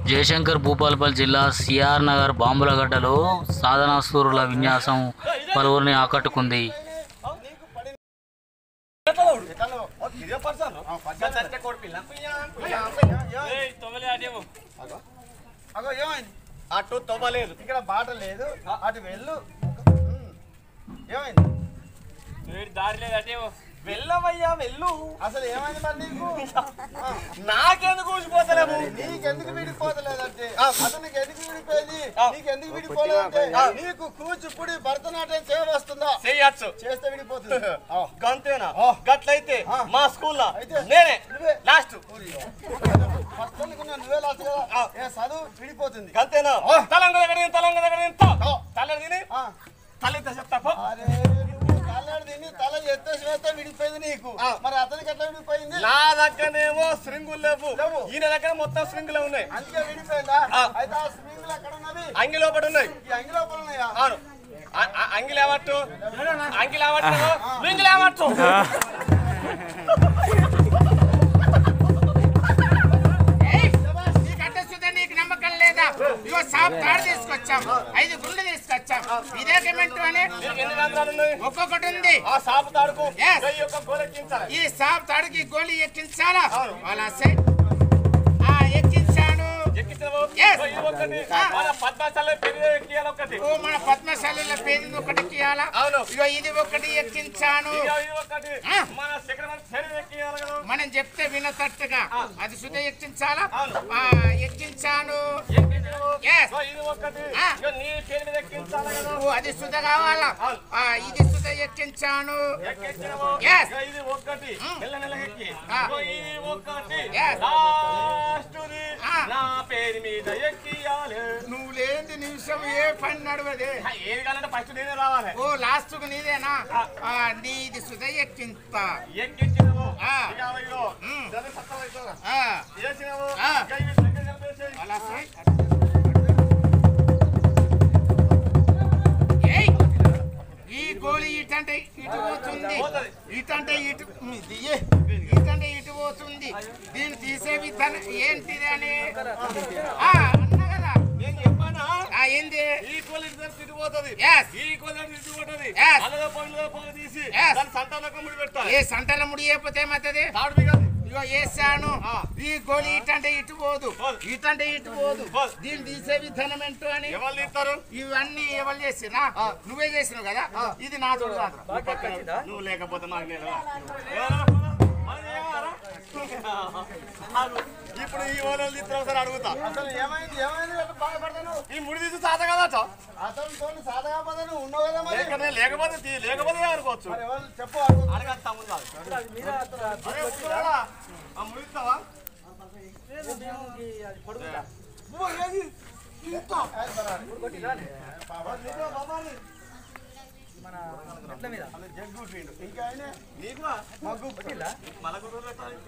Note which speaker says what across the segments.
Speaker 1: జయశంకర్ భూపాలపల్లి జిల్లా సిఆర్ నగర్ బాంబులగడ్డలో సాధనాసూరుల విన్యాసం పలువురిని ఆకట్టుకుంది
Speaker 2: అగో ఏమైంది
Speaker 3: అటు తవ్వలేదు
Speaker 2: ఇక్కడ బాట లేదు అటు వెళ్ళు ఉమ్. ఏమైంది
Speaker 3: దారి లేదంటే వెళ్ళవయ్యా వెళ్ళు
Speaker 2: అసలు ఏమైంది మరి నీకు ఆ,
Speaker 3: నాకెందుకు ఊసిపోతలేము
Speaker 2: నీకెందుకు విడిపోతలేదంటే అతనికి ఎందుకు విడిపోయింది
Speaker 3: ఆ.
Speaker 2: నీకెందుకు విడిపోలేదంటే నీకు కూచిపూడి భరతనాట్యం చేయవస్తుందా
Speaker 3: చెయ్యచ్చు
Speaker 2: చేస్తే విడిపోతుంది ఆ.
Speaker 3: గంతేనా
Speaker 2: ఆ.
Speaker 3: గట్లయితే
Speaker 2: ఆ.
Speaker 3: మా స్కూల్లో
Speaker 2: అయితే
Speaker 3: నేనే
Speaker 2: నువ్వే.
Speaker 3: లాస్ట్
Speaker 2: ఫస్ట్ అనుకున్నా నువ్వే లాస్ట్ కదా ఏ చదువు విడిపోతుంది
Speaker 3: గంతేనా
Speaker 2: ఆ.
Speaker 3: తలంగ దగ్గర తలంగ దగ్గర
Speaker 2: ఆ.
Speaker 3: తల తిని
Speaker 2: ఆ.
Speaker 3: తలెత్త చెప్తా పో.
Speaker 2: అరే నువ్వు కళ్ళాడు తిని తల ఎత్తేసి వేస్తే విడిపోయింది నీకు
Speaker 3: ఆ.
Speaker 2: మరి అతనికి ఎట్లా విడిపోయింది
Speaker 3: నా దగ్గరనేమో స్ప్రింగులు లేవు
Speaker 2: లేవు.
Speaker 3: ఈయన దగ్గర మొత్తం స్ప్రింగులే ఉన్నాయి
Speaker 2: అందుకే విడిపోయిందా
Speaker 3: ఆ.
Speaker 2: అయితే ఆ స్ప్రింగ్లు ఎక్కడ ఉన్నవి
Speaker 3: అంగి లోపల ఉన్నాయి
Speaker 2: ఈ అంగి లోపల ఉన్నాయా
Speaker 3: అవును ఆ- ఆ- అంగి లేవట్టు అంగి లేవట్టు మింగి లేవట్టు
Speaker 4: నీకంటే సుధా నీకు నమ్మకం లేదా ఇగో సాప్ తాడు తీసుకొచ్చాం ఐదు గుళ్ళు తీసుకొచ్చాం ఇదే కమెంట్ అని
Speaker 3: నీకు ఎన్ని రంధ్రాలు ఉన్నాయి
Speaker 4: ఒక్కొక్కటి ఉంది
Speaker 3: ఆ సాపు తాడుకు
Speaker 4: Yes.
Speaker 3: వెయ్యి ఒక్క గోలెక్కించాలి
Speaker 4: ఈ సాప్ తాడుకి గోళీ ఎక్కించాలా అలా సే ఆ ఎక్కించాను
Speaker 3: ఎక్కించవు
Speaker 4: Yes.
Speaker 3: వెయ్యి ఒక్కటి మన పద్మాశాల పెరిగి ఎక్కియాలి ఒకటి
Speaker 4: ఓ మన పద్మశాలిలో పేరుంది ఒకటి ఎక్కియాలా
Speaker 3: అవును.
Speaker 4: ఇగో ఇది ఒకటి ఎక్కించాను
Speaker 3: ఇక ఇది ఒకటి
Speaker 4: ఆ.
Speaker 3: మన శిఖరం పెరిగి ఎక్కియాలి కదా
Speaker 4: మనం చెప్తే వినతట్టుగా అది సుధ ఎక్కించాలా
Speaker 3: అవును.
Speaker 4: ఆ ఎక్కించాను
Speaker 3: ఎక్కించవు
Speaker 4: Yes.
Speaker 3: ఇక ఇది ఒకటి
Speaker 4: ఆ.
Speaker 3: ఇక నీ పేరు మీద ఎక్కించాలి కదా
Speaker 4: ఓ అది సుధ కావాలా
Speaker 3: అవును.
Speaker 4: ఆ ఇది సుధ ఎక్కించాను
Speaker 3: ఎక్కించవు
Speaker 4: Yes.
Speaker 3: ఇక ఇది ఒకటి మెల్ల మెల్ల ఎక్కి
Speaker 4: ఆ.
Speaker 3: ఇక ఇది ఒకటి
Speaker 4: Yes.
Speaker 3: లాస్ట్ది
Speaker 4: ఆ.
Speaker 3: నా పేరు మీద ఎక్కియాలి
Speaker 4: నువ్వు లేని నిమిషం ఏ పని నడవదే
Speaker 3: ఏది కావాలంటే ఫస్ట్ నేనే రావాలి
Speaker 4: ఓ లాస్ట్ కు నీదేనా ఆ, నీది సుధ ఎక్కింత
Speaker 3: ఎక్కించినవు
Speaker 4: ఆ.
Speaker 3: ఇక ఇదిగో.
Speaker 4: ఉమ్.
Speaker 3: జల్దీ సత్తా అవుతుందా?
Speaker 4: ఆ,
Speaker 3: చేసినవు
Speaker 4: ఆ.
Speaker 3: ఇక ఇవి సెకండ్ కలిపేసేయ్.
Speaker 4: అలా సై. ఏయ్! ఈ గోళీ ఇటంటే ఇటు పోతుంది
Speaker 3: పోతది.
Speaker 4: ఇటంటే ఇటు ఇది ఏ. ఇటంటే ఇటు పోతుంది దీన్ని తీసే విధానం ఏంటిది అని ఆ, అన్నా కదా
Speaker 3: నేను చెప్పానా
Speaker 4: ఆ, ఏంది
Speaker 3: ఈ కోళ్ళు ఇటు తరపు ఇటు పోతది
Speaker 4: Yes.
Speaker 3: ఈ కోళ్ళు అటు ఇటు పోతది
Speaker 4: Yes.
Speaker 3: అల్లదో పొగలో పొగ తీసి
Speaker 4: Yes.
Speaker 3: దాని సంతానకు ముడి పెట్టాలి
Speaker 4: ఏ సంటల ముడి అయిపోతే ఏమవుతుంది
Speaker 3: తాడు బిగది
Speaker 4: ఇగో వేసాను
Speaker 3: ఆ.
Speaker 4: ఈ గోళీ ఇటంటే ఇటు పోదు
Speaker 3: పోదు.
Speaker 4: ఇటంటే ఇటు పోదు
Speaker 3: పోదు.
Speaker 4: దీన్ని తీసే విధానం ఏంటో అని
Speaker 3: ఎవరు తీస్తారు
Speaker 4: ఇవన్నీ ఎవరు చేసినా నువ్వే చేసినావు కదా ఇది నా తోడు కాదు
Speaker 3: నువ్వు లేకపోతే నాకు నేను రా. ఎవరన్నా మనం చేయగలరా? ఆగు. ఇప్పుడు ఈ ఓనర్లు తీస్తారు ఒకసారి అడుగుతా
Speaker 2: అసలు ఏమైంది ఏమైంది ఎట్లా బాధపడతాను
Speaker 3: ఈ ముడి తీసి సాత కదట
Speaker 2: అతను తోని సాధగా పద నువ్వు ఉన్నావు కదా మరి
Speaker 3: లేకనే లేకపోతే తీ- లేకపోతే అనుకోవచ్చు
Speaker 2: మరి ఎవరు చెప్పు అడుగు
Speaker 3: అడగదు తమ్ముడు కాదు అరే ఉంటున్నాడా? ఆ ముడిస్తావా
Speaker 2: జగ్గు పిండు ఇంకా ఆయన
Speaker 3: నీకురా
Speaker 2: మగ్గు
Speaker 3: మళ్ళా పెట్టాలి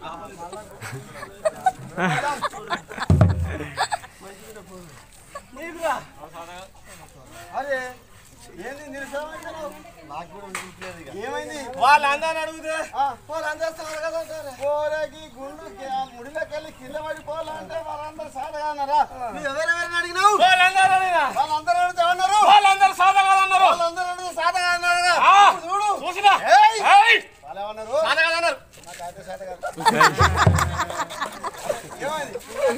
Speaker 3: నీకురా
Speaker 2: అరే ఏంది నిరుసమైపోయినావు నాకు కూడా చూపలేదు ఇక ఏమైంది
Speaker 3: వాళ్ళందరిని అడిగితే
Speaker 2: ఆ, వాళ్ళందరూ సాధ కదా కోరకి గుండు ముడిలోకి వెళ్ళి కింద పడిపోవాలంటే వాళ్ళందరూ సాధగా అన్నారా నువ్వు ఎవరెవరిని అడిగినావు
Speaker 3: వాళ్ళందరూ అడిగినా
Speaker 2: వాళ్ళందరూ అడిగితే ఏమన్నారు
Speaker 3: వాళ్ళందరూ సాదా కాదన్నారు
Speaker 2: వాళ్ళందరూ అడిగితే సాధగా అన్నారు కదా
Speaker 3: ఆ,
Speaker 2: ఇప్పుడు చూడు
Speaker 3: చూసినా
Speaker 2: ఏయ్!
Speaker 3: ఏయ్!
Speaker 2: వాళ్ళు ఏమన్నారు
Speaker 3: సాదా కాదన్నారు
Speaker 2: నాకు అయితే సాధ కాదు ఏమైంది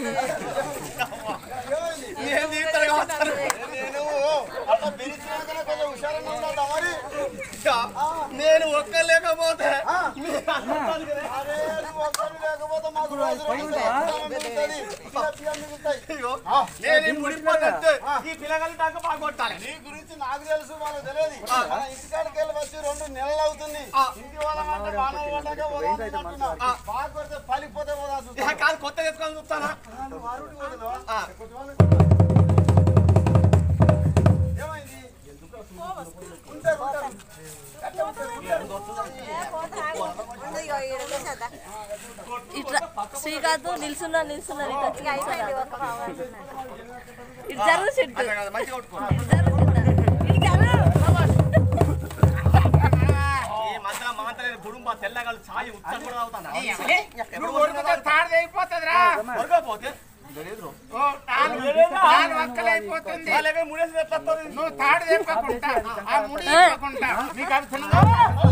Speaker 2: ఏమైంది
Speaker 3: ఏంది ఇద్దరు కావచ్చారు?
Speaker 2: నేను అట్లా బిరిచినాకనే కొంచెం హుషారంగా ఉండాలి మరి
Speaker 3: నేను ఒక్క లేకపోతే
Speaker 2: ఆ. అరే నువ్వు ఒక్కరు లేకపోతే మాకు రోజు రెండు సార్లు మిగులుతుంది. పిల్ల పిల్ల మిగులుతాయి.
Speaker 3: అయ్యో,
Speaker 2: ఆ.
Speaker 3: నేను ఈ ముడిపోతే ఈ పిల్లగాలి దాకా బాగా కొట్టాలి
Speaker 2: నీ గురించి నాకు తెలుసు వాళ్ళకి తెలియదు మన ఇంటికాడికి వెళ్ళి వచ్చి రెండు నెలలు అవుతుంది ఇంటి వాళ్ళమంటే వాన పడ్డాక పోదాం అంటున్నా. బాగా కొడితే పలిపోతే పోదా
Speaker 3: ఇక కాదు కొత్త తెచ్చుకొని చూస్తానా ఆ.
Speaker 2: ఏమైంది ఉంటారు, ఉంటారు. అట్లా ఉంటారు, ఉంటారు.
Speaker 5: ఇట్లా శ్రీకాంత్ నిల్చున్నా నిల్చున్నా ఇట్లా అయిపోయింది ఒక ఇటు జరుగు చెట్టు
Speaker 3: అట్లా కాదు, మంచిగా కొట్టుకో.
Speaker 5: ఇటు జరుగు చెట్టు. ఇటు జరుగు
Speaker 3: ఈ మధ్య మాంతలేని గుడుంబ తెల్లగాళ్ళు ఛాయ్ ఉత్తరం కూడా తాగుతానా?
Speaker 4: ఇప్పుడు కొడుకుతో తాడది అయిపోతుందిరా
Speaker 3: కొరకపోతే
Speaker 4: ఓ, ఆ వక్కలైపోతుంది
Speaker 3: వాళ్ళకి ముడేసి ఎట్లా వస్తారు?
Speaker 4: నువ్వు తాడు తెప్పకుండా ఆ ముడి
Speaker 5: ఏయ్.
Speaker 4: తెప్పకుండా నీకు అర్థంగా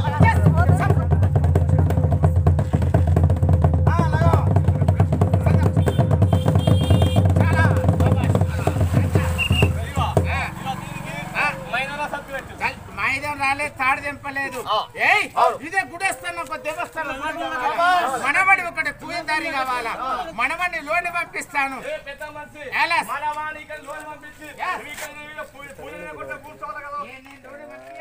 Speaker 3: మైనరా సత్తు పెట్టు.
Speaker 4: మైదం రాలేదు తాడు తెంపలేదు ఏయ్ ఇదే గుడేస్తాను ఒక దేవస్థానం మనబడి ఒకటి పూజదారి కావాలా మనబడి లోని పంపిస్తాను
Speaker 3: ఏ పెద్ద మనిషి.
Speaker 4: ఎలా?
Speaker 3: మన వాడిని ఇక్కడ లోన్ పంపించి, నువ్వు ఇక్కడ నువ్వు ఇక్కడ పూజ- పూజ లేకుండా కూర్చోవాలి కదా
Speaker 4: నేను లోని పంపి